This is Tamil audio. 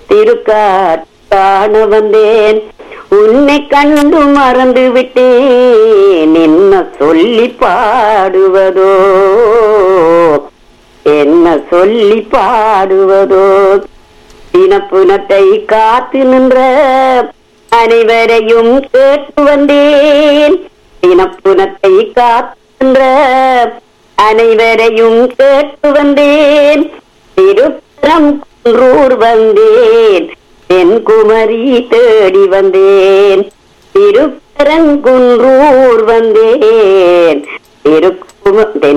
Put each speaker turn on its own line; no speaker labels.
திருக்காட் காண வந்தேன் உன்னை கண்டு மறந்து விட்டேன் என்ன சொல்லி பாடுவதோ என்ன சொல்லி பாடுவதோ தினப்புனத்தை காத்து நின்ற அனைவரையும் கேட்டு வந்தேன் தினப்புனத்தை காத்து நின்ற அனைவரையும் கேட்டு வந்தேன் திருப்பரம் குன்றூர் வந்தேன் என் குமரி தேடி வந்தேன் திருப்பரங்குன்றூர் வந்தேன் திருக்கும